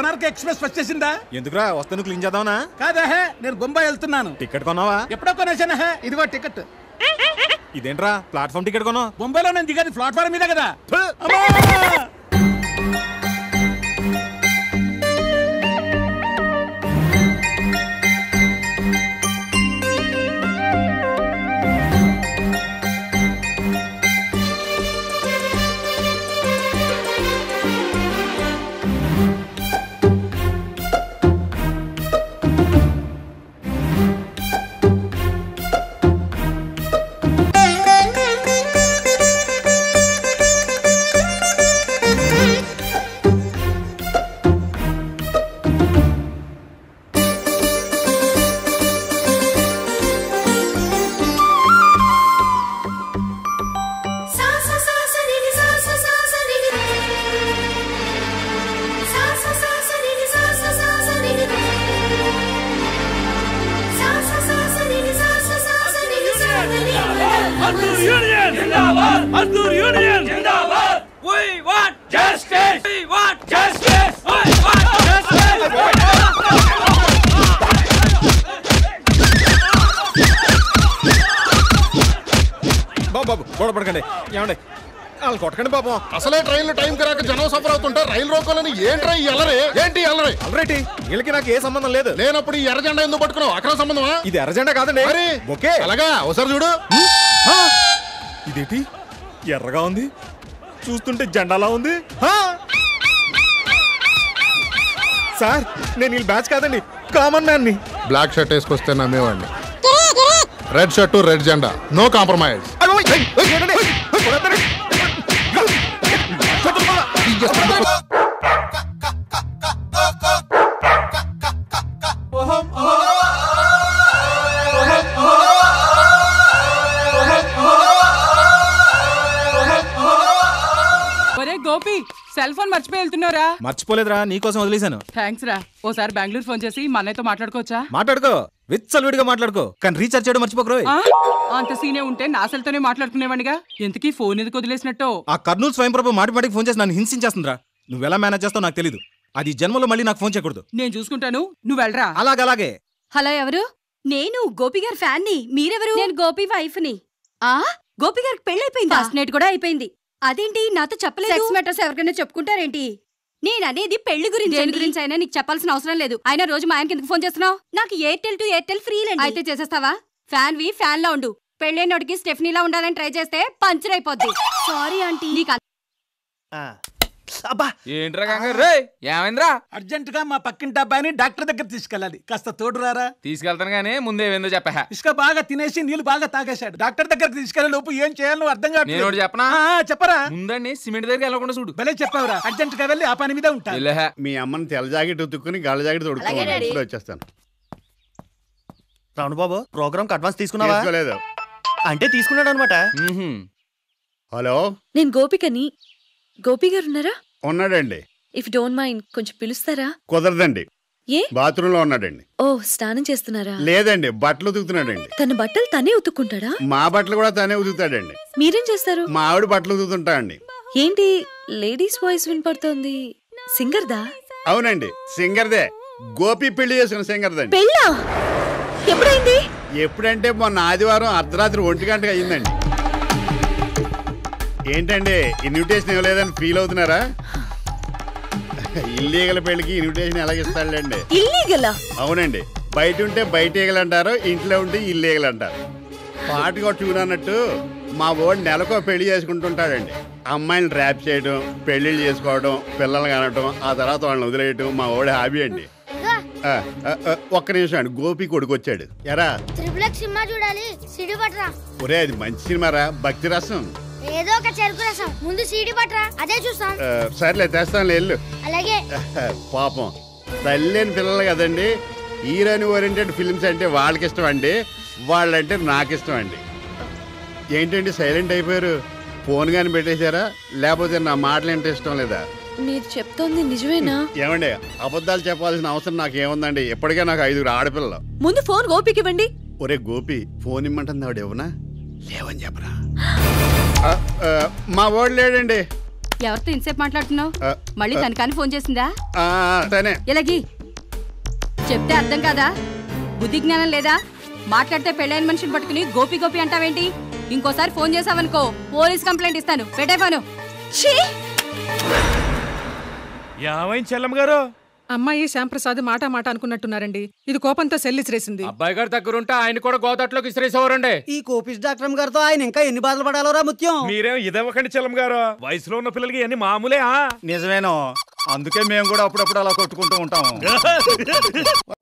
కొనార్క express వచ్చేసిందా ఎందుకురా వస్తాను క్లీన్ చేద్దామనా కాదా హే, నేను బొంబాయి వెళ్తున్నాను టికెట్ కొన్నావా ఎప్పుడో కొనేసానా హే, ఇదిగో టికెట్ ఇదేంట్రా ప్లాట్ఫామ్ టికెట్ కొన్నావు బొంబాయిలో నేను దిగేది ప్లాట్ఫారం మీద కదా ఫు! అమ్మా! సా సా సా సా ని ని సా సా సా సా ని ని సా సా సా సా ని ని సా సా సా సా ని ని సా సా సా సా ని ని సా సా సా సా ని ని సా ని ని మజ్దూర్ యూనియన్ జిందాబాద్ మజ్దూర్ యూనియన్ జిందాబాద్ we want justice we want justice we want justice బాబు బాబు గొడవ పడకండి ఏమండి వాళ్ళు కొట్టకండి పాపం అసలే ట్రైన్లు టైం రాక జనం సఫర్ అవుతుంటే రైలు రోకోలని ఏంట్రా ఈ అల్లరి ఏంటి అల్లరి ఆల్రెడీ వీళ్ళకి నాకు ఏ సంబంధం లేదు లేనప్పుడు ఈ ఎర్ర జెండా ఎందుకు పట్టుకున్నావు అక్కడ సంబంధమా ఇది ఎర్రజెండా కాదండి మరి ఓకే అలాగా ఒకసారి చూడు ఆ! ఇదేంటి ఎర్రగా ఉంది చూస్తుంటే జెండాలా ఉంది ఆ! సార్ నేను వీళ్ళ బ్యాచ్ కాదండి కామన్ మ్యాన్ ని బ్లాక్ షర్ట్ వేసుకొస్తే నమ్మేవాడిని రెడ్ షర్ట్ రెడ్ జెండా నో కాంప్రమైజ్ అయ్యో, ఏయ్, ఏయ్, ఏంటండి? ఏయ్, కొడతారు. ఒరే గోపి సెల్ ఫోన్ మర్చిపోయి వెళ్తున్నారా మర్చిపోలేదురా నీకోసం వదిలేశాను థ్యాంక్స్ రా ఓసారి బెంగళూరు ఫోన్ చేసి మా అన్నయ్యతో మాట్లాడుకోవచ్చా మాట్లాడుకో విచ్చలవిడిగా మాట్లాడుకో కానీ రీఛార్జ్ చేయడం మర్చిపోకరు ఆ? అంత సీనే ఉంటే నా సెల్తోనే మాట్లాడుకునేవాడిగా ఎంతకీ ఫోన్ ఎందుకు వదిలేసినట్టు ఆ కర్నూలు స్వయం ప్రభు మాటి మాటికి ఫోన్ చేసి నన్ను హింసించేస్తుందిరా నువ్వు ఎలా మేనేజ్ చేస్తావు నాకు తెలీదు అది జన్మలో మళ్ళీ నాకు ఫోన్ చేయకూడదు నేను చూసుకుంటాను నువ్వు వెళ్ళరా అలాగలాగే హలో ఎవరు నేను గోపి గారి ఫ్యాన్ ని మీరెవరు నేను గోపి వైఫ్ ని ఆ గోపి గారికి పెళ్ళైపోయింది ఫస్ట్ నైట్ కూడా అయిపోయింది అదేంటి నాతో చెప్పలేదు సెక్స్ మెటర్స్ ఎవరికైనా చెప్పుకుంటారేంటి నేను అనేది పెళ్లి గురించి దేని గురించి అయినా నీకు చెప్పాల్సిన అవసరం లేదు అయినా రోజు మా ఆయనకి ఎందుకు ఫోన్ చేస్తున్నావు నాకు ఎయిర్టెల్ టు ఎయిర్టెల్ ఫ్రీ అయితే చేసేస్తావా ఫ్యాన్ వి ఫ్యాన్ లా ఉండు పెళ్ళైనోడికి స్టెఫ్నీలా ఉండాలని ట్రై చేస్తే పంచర్ అయిపోద్ది సారీ ఆంటీ నీకు అబ్బా ఏంట్రా కంగారు రే ఏమైందిరా అర్జెంట్ గా మా పక్కింటి అబ్బాయిని డాక్టర్ దగ్గర తీసుకెళ్ళాలి కాస్త తోడు రారా తీసుకెళ్తాను గానీ ముందే ఏందో చెప్పా ఇసుక బాగా తినేసి నీళ్లు బాగా తాగేశాడు డాక్టర్ దగ్గరికి తీసుకెళ్లే లోపు ఏం చేయాలో అర్థం నేను ఒకటి చెప్పనా? ఆ, ఆ, చెప్పరా ముందండి సిమెంట్ దగ్గరికి వెళ్ళకుండా చూడు భలే చెప్పావురా అర్జెంట్ గా వెళ్ళి ఆ పని మీద ఉంటా వెళ్ళహ. మీ అమ్మని తెల్ల జాకెట్ ఉతుక్కుని గళ్ళ జాకెట్ తొడుక్కోవాలి ఇప్పుడు వచ్చేస్తాను రాను బాబు ప్రోగ్రామ్ అడ్వాన్స్ తీసుకున్నావా తీసుకోలేదు అంటే తీసుకున్నాడు అనమాట మ్మ్హ్మ్. హలో నేను గోపికని గోపి గారు ఉన్నారా ఉన్నాడండి ఇఫ్ డోంట్ మైండ్ కొంచెం పిలుస్తారా కుదరదండి ఏ బాత్రూంలో ఉన్నాడండి ఓ స్నానం చేస్తున్నారా లేదండి బట్టలు ఉతుకుతున్నాడండి తన బట్టలు తనే ఉతుక్కుంటాడా మా బట్టలు కూడా తనే ఉతుకుతాడండి మీరేం చేస్తారు మా ఆవిడ బట్టలు ఉతుకుతుంటా అండి ఏంటి లేడీస్ వాయిస్ వినపడుతోంది సింగర్దా అవునండి సింగర్దే గోపి పెళ్లి చేసుకున్న సింగర్దండి పెళ్ళా ఎప్పుడైంది ఎప్పుడంటే మొన్న ఆదివారం అర్ధరాత్రి ఒంటి గంటకు అయ్యిందండి ఏంటండి ఇన్విటేషన్ ఇవ్వలేదని ఫీల్ అవుతున్నారా ఇల్లీగల్ పెళ్లికి ఇన్విటేషన్ ఎలాగిస్తాడులేండి ఇల్లీగలా అవునండి బయట ఉంటే బయట ఈగలంటారు ఇంట్లో ఉంటే ఇల్లీగల్ అంటారు పాటగా ట్యూన్ అన్నట్టు మా ఓడి నెలకో పెళ్లి చేసుకుంటుంటాడండి అమ్మాయిని ర్యాప్ చేయడం పెళ్లిళ్ళు చేసుకోవడం పిల్లలు కనటం ఆ తర్వాత వాళ్ళని వదిలేయటం మా ఓడి హాబీ అండి ఆ, ఆ, ఆ, ఒక్క నిమిషం అండి గోపి కొడుకు వచ్చాడు ఎరా త్రిపుల్ సినిమా చూడాలి సిడి పట్రా ఒరే అది మంచి సినిమారా భక్తి రసం ఏదో ఒక చెరుకు రసం ముందు సీడీ పట్రా అదే చూస్తాం ఆ, సర్లే తెస్తాను వెళ్ళు అలాగే పాపం తల్లిని పిల్లలు కదండి హీరోని ఓరియంటెడ్ ఫిల్మ్స్ అంటే వాళ్ళకి ఇష్టం అండి వాళ్ళంటే నాకు ఇష్టం అండి ఏంటండి సైలెంట్ అయిపోయారు ఫోన్ కానీ పెట్టేశారా లేకపోతే నా మాటలు అంటే ఇష్టం లేదా మీరు చెప్తోంది నిజమేనా ఏమండి అబద్ధాలు చెప్పాల్సిన అవసరం నాకు ఏముందండి ఇప్పటికే నాకు ఐదుగురు ఆడపిల్లలు ముందు ఫోన్ గోపికి ఇవ్వండి ఒరే గోపి ఫోన్ ఇమ్మంటుంది ఆవిడ ఇవ్వనా లేవని చెప్పరా ఆ, ఆ, మా వాడు లేడండి ఎవరితో ఇంతసేపు మాట్లాడుతున్నావు ఆ, మళ్ళీ తనకాని ఫోన్ చేసిందా ఆ, తనే ఇలాగి చెప్తే అర్థం కాదా బుద్ధి జ్ఞానం లేదా మాట్లాడితే పెళ్ళైన మనిషిని పట్టుకుని గోపి గోపి అంటావేంటి ఇంకోసారి ఫోన్ చేసావనుకో పోలీస్ కంప్లైంట్ ఇస్తాను పెట్టే ఫోను ఛీ! ఏమైంది చెల్లమ్మ గారు అమ్మాయి శ్యాంప్రసాద్ మాట మాట అనుకున్నట్టున్నారండి ఇది కోపంతో సెల్లిసిరేసింది అబ్బాయి గారి దగ్గర ఉంటే ఆయన కూడా గోదాట్లోకి ఇసిరేసేవారండి ఈ కోపిస్ డాక్టర్ గారితో ఆయన ఇంకా ఎన్ని బాధలు పడాలోరా ముత్యం మీరేం ఇదవ్వకండి చెల్లమ్మ గారు వయసులో ఉన్న పిల్లలకి అన్ని మామూలే ఆ? నిజమేనో అందుకే మేము కూడా అప్పుడప్పుడు అలా కొట్టుకుంటూ ఉంటాము